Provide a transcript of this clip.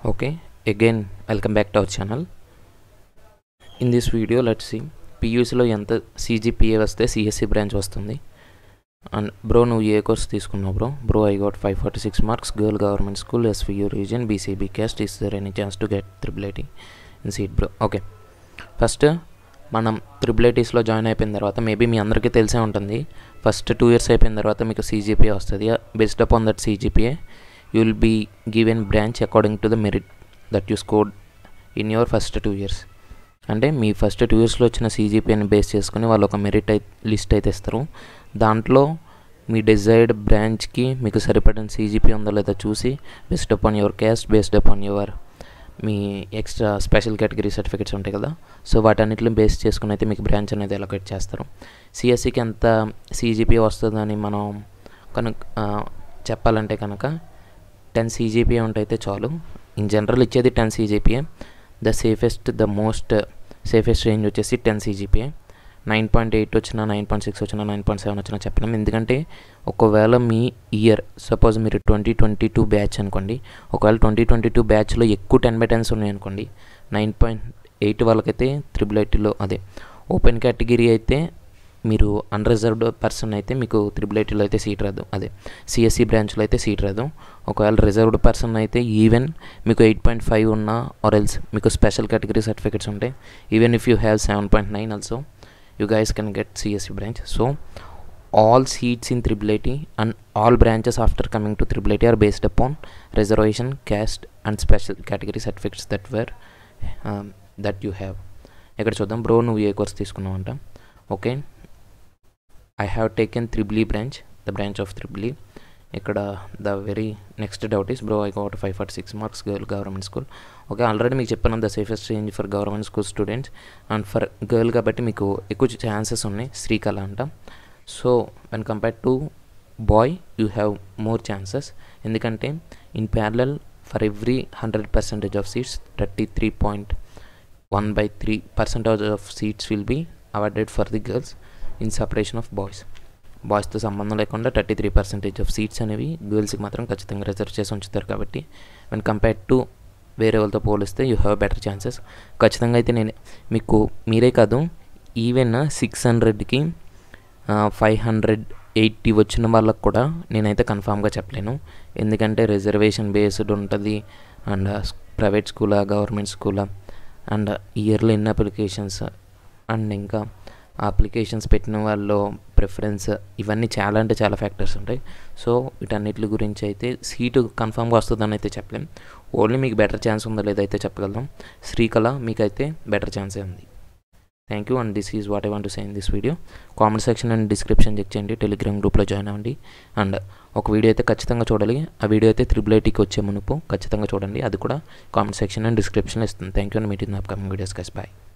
okay again welcome back to our channel in this video let's see పియూసీలో ఎంత CGPA వస్తే CSC branch వస్తుంది and bro నువ్వు ఏ course తీసుకున్నావు bro bro I got five forty six marks girl government school SVU region BCB caste is there any chance to get triple IT in seat bro okay first మనం త్రిబుల్ ఐటీస్లో join అయిపోయిన తర్వాత maybe మీ అందరికీ తెలిసే ఉంటుంది first two years అయిపోయిన తర్వాత మీకు సీజీపీఏ వస్తుంది based upon that CGPA you will be given branch according to the merit that you scored in your first two years అంటే మీ ఫస్ట్ టూ ఇయర్స్లో వచ్చిన సీజీపీని బేస్ చేసుకుని వాళ్ళు ఒక మెరిట్ అయి లిస్ట్ అయితే ఇస్తారు దాంట్లో మీ డిజైర్డ్ బ్రాంచ్కి మీకు సరిపడిన సీజీపీ ఉందో లేదో చూసి based upon your caste based upon your మీ ఎక్స్ట్రా స్పెషల్ కేటగిరీ సర్టిఫికేట్స్ ఉంటాయి కదా సో వాటన్నిటిని బేస్ చేసుకుని అయితే మీకు బ్రాంచ్ అనేది అలొకేట్ చేస్తారు సిఎస్సికి ఎంత సీజీపీ వస్తుందని మనం కనుక చెప్పాలంటే కనుక టెన్ సీజీపీఏ ఉంటైతే చాలు ఇన్ జనరల్ ఇచ్చేది ten CGPA the safest the most safest range వచ్చేసి ten CGPA nine point eight వచ్చినా నైన్ పాయింట్ సిక్స్ వచ్చినా నైన్ పాయింట్ సెవెన్ వచ్చినా చెప్పలేం ఎందుకంటే ఒకవేళ మీ ఇయర్ సపోజ్ మీరు ట్వంటీ ట్వంటీ టూ బ్యాచ్ అనుకోండి ఒకవేళ ట్వంటీ ట్వంటీ టూ బ్యాచ్లో ఎక్కువ టెన్ బై టెన్స్ ఉన్నాయనుకోండి నైన్ పాయింట్ ఎయిట్ వాళ్ళకైతే త్రిబుల్ ఐటీలో అదే ఓపెన్ కేటగిరీ అయితే మీరు అన్రిజర్వ్డ్ పర్సన్ అయితే మీకు త్రిబుల్ ఐటీలో అయితే సీట్ రాదు అదే సిఎస్సి బ్రాంచ్లో అయితే సీట్ రాదు ఒకవేళ రిజర్వ్డ్ పర్సన్ అయితే ఈవెన్ మీకు ఎయిట్ పాయింట్ ఫైవ్ ఉన్నా ఆర్ ఎల్స్ మీకు స్పెషల్ కేటగిరీ సర్టిఫికేట్స్ ఉంటాయి even if you have seven point nine also you guys can get CSC branch. So all seats in Triple IT and all branches after coming to Triple IT are based upon reservation, caste and special category certificates that were um, that you have. ఇక్కడ చూద్దాం bro నువ్వు ఏ course తీసుకున్నావు అంట okay I have taken triple E branch the branch of triple E ఇక్కడ the very next doubt is bro I got five forty six marks girl government school okay already మీకు చెప్పాను the safest range for government school students and for girl కాబట్టి మీకు ఎక్కువ chances ఉన్నాయి శ్రీకళ అంట so when compare to boy you have more chances ఎందుకంటే in parallel for every hundred percentage of seats thirty three point one by three percentage of seats will be awarded for the girls in separation of boys బాయ్స్తో సంబంధం లేకుండా thirty three percentage of seats అనేవి గర్ల్స్కి మాత్రం ఖచ్చితంగా reserve చేసి ఉంచుతారు కాబట్టి వెన్ కంపేర్ టు వేరే వాళ్ళతో పోలిస్తే యూ హ్యావ్ బెటర్ ఛాన్సెస్ ఖచ్చితంగా అయితే నేను మీకు మీరే కాదు ఈవెన్ సిక్స్ హండ్రెడ్కి ఫైవ్ హండ్రెడ్ ఎయిటీ వచ్చిన వాళ్ళకు కూడా నేనైతే కన్ఫామ్గా చెప్పలేను ఎందుకంటే రిజర్వేషన్ బేస్డ్ ఉంటుంది అండ్ ప్రైవేట్ స్కూలా గవర్నమెంట్ స్కూలా అండ్ ఇయర్లో ఎన్ని అప్లికేషన్స్ అండ్ ఇంకా అప్లికేషన్స్ పెట్టిన వాళ్ళు ప్రిఫరెన్స్ ఇవన్నీ చాలా అంటే చాలా ఫ్యాక్టర్స్ ఉంటాయి సో వీటన్నిటి గురించి అయితే సీటు కన్ఫామ్గా వస్తుందని అయితే చెప్పలేం ఓన్లీ మీకు బెటర్ ఛాన్స్ ఉందో లేదో అయితే చెప్పగలం శ్రీకళ మీకైతే బెటర్ ఛాన్సే ఉంది thank you and this is what I want say in this video comment section and description check చేయండి టెలిగ్రామ్ గ్రూప్లో జాయిన్ అవ్వండి అండ్ ఒక వీడియో అయితే ఖచ్చితంగా చూడాలి ఆ వీడియో అయితే త్రిబుల్ ఐటీకి వచ్చే మునుపు ఖచ్చితంగా చూడండి అది కూడా కామెంట్ సెక్షన్ అండ్ డిస్క్రిప్షన్లో ఇస్తుంది thank you and meet in upcoming videos guys bye